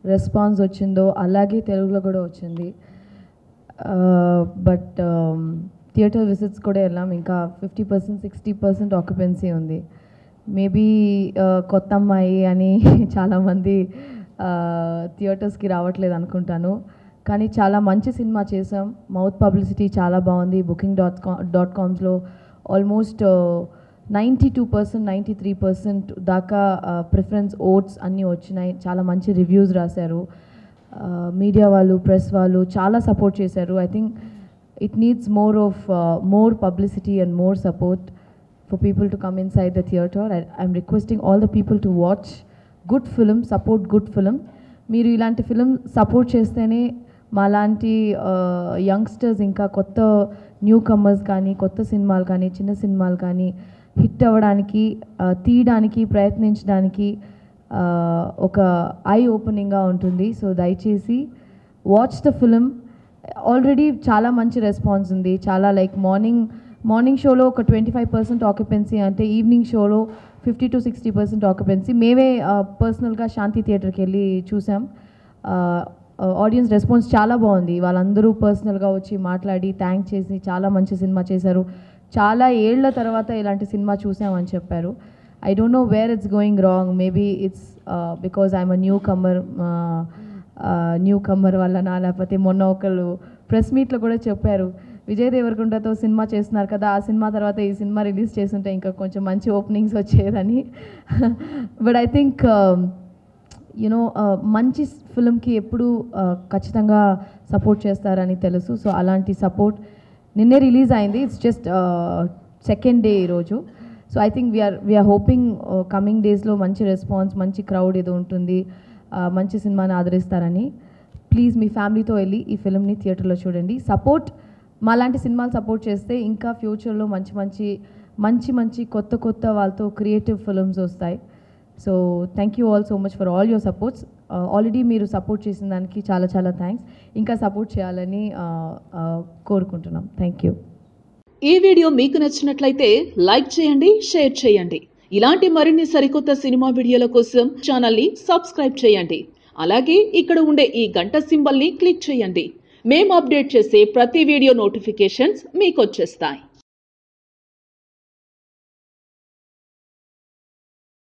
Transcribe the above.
Response వచ్చిందో అలాగే తెలుగులో కూడా వచ్చింది బట్ థియేటర్ విజిట్స్ కూడా వెళ్ళాం ఇంకా fifty percent sixty percent occupancy ఉంది మేబీ కొత్త అమ్మాయి అని చాలామంది థియేటర్స్కి రావట్లేదు అనుకుంటాను కానీ చాలా మంచి సినిమా చేసాం మౌత్ పబ్లిసిటీ చాలా బాగుంది బుకింగ్ డాట్ కామ్ డాట్ కామ్స్లో almost ninety two percent ninety three percent దాకా ప్రిఫరెన్స్ ఓట్స్ అన్నీ వచ్చినాయి చాలా మంచి రివ్యూస్ రాశారు మీడియా వాళ్ళు ప్రెస్ వాళ్ళు చాలా సపోర్ట్ చేశారు I think it needs more of more publicity and more support for people to come inside the theatre. I, I'm requesting all the people to watch good film, support good film. మీరు ఇలాంటి film support చేస్తేనే మాలాంటి youngsters ఇంకా కొత్త new comers కానీ కొత్త సినిమాలు కానీ చిన్న సినిమాలు కానీ హిట్ అవ్వడానికి ఆ, తీయడానికి ప్రయత్నించడానికి ఆ, ఒక ఐ ఓపెనింగ్గా ఉంటుంది సో దయచేసి వాచ్ ద ఫిలిం ఆల్రెడీ చాలా మంచి రెస్పాన్స్ ఉంది చాలా లైక్ మార్నింగ్ మార్నింగ్ షోలో ఒక ట్వంటీ ఫైవ్ పర్సెంట్ ఆక్యుపెన్సీ అంటే ఈవినింగ్ షోలో fifty to sixty percent occupancy మేమే పర్సనల్గా శాంతి థియేటర్కి వెళ్ళి చూసాం ఆడియన్స్ రెస్పాన్స్ చాలా బాగుంది వాళ్ళందరూ పర్సనల్గా వచ్చి మాట్లాడి థ్యాంక్ చేసి చాలా మంచి సినిమా చేశారు చాలా ఏళ్ల తర్వాత ఇలాంటి సినిమా చూసామని చెప్పారు I don't know where it's going wrong maybe it's because I'm a newcomer newcomer వల్లనా లేకపోతే మొన్న ఒకళ్ళు ప్రెస్ మీట్లో కూడా చెప్పారు విజయ్ దేవరకొండతో సినిమా చేస్తున్నారు కదా ఆ సినిమా తర్వాత ఈ సినిమా రిలీజ్ చేస్తుంటే ఇంకా కొంచెం మంచి ఓపెనింగ్స్ వచ్చేదని బట్ ఐ థింక్ యునో మంచి ఫిల్మ్కి ఎప్పుడు ఖచ్చితంగా సపోర్ట్ చేస్తారని తెలుసు సో అలాంటి సపోర్ట్ నిన్నే రిలీజ్ అయింది ఇట్స్ జస్ట్ సెకండ్ డే ఈరోజు so I think we are we are hoping coming డేస్లో మంచి రెస్పాన్స్ మంచి క్రౌడ్ ఏదో ఉంటుంది uh, మంచి సినిమాని ఆదరిస్తారని ప్లీజ్ మీ ఫ్యామిలీతో వెళ్ళి ఈ ఫిల్మ్ని థియేటర్లో చూడండి సపోర్ట్ మాలాంటి సినిమాలు సపోర్ట్ చేస్తే ఇంకా ఫ్యూచర్లో మంచి మంచి మంచి మంచి కొత్త కొత్త వాళ్ళతో క్రియేటివ్ ఫిల్మ్స్ వస్తాయి so thank you all so much for all your supports already మీరు సపోర్ట్ చేసిన దానికి చాలా చాలా థ్యాంక్స్ ఇంకా సపోర్ట్ చేయాలని uh, uh, కోరుకుంటున్నాం థ్యాంక్ యూ ఈ వీడియో మీకు నచ్చినట్లయితే లైక్ చేయండి షేర్ చేయండి ఇలాంటి మరిన్ని సరికొత్త సినిమా వీడియోల కోసం ఛానల్ని సబ్స్క్రైబ్ చేయండి అలాగే ఇక్కడ ఉండే ఈ గంట సింబల్ని క్లిక్ చేయండి మేము అప్డేట్ చేసే ప్రతి వీడియో నోటిఫికేషన్స్ మీకు వచ్చేస్తాయి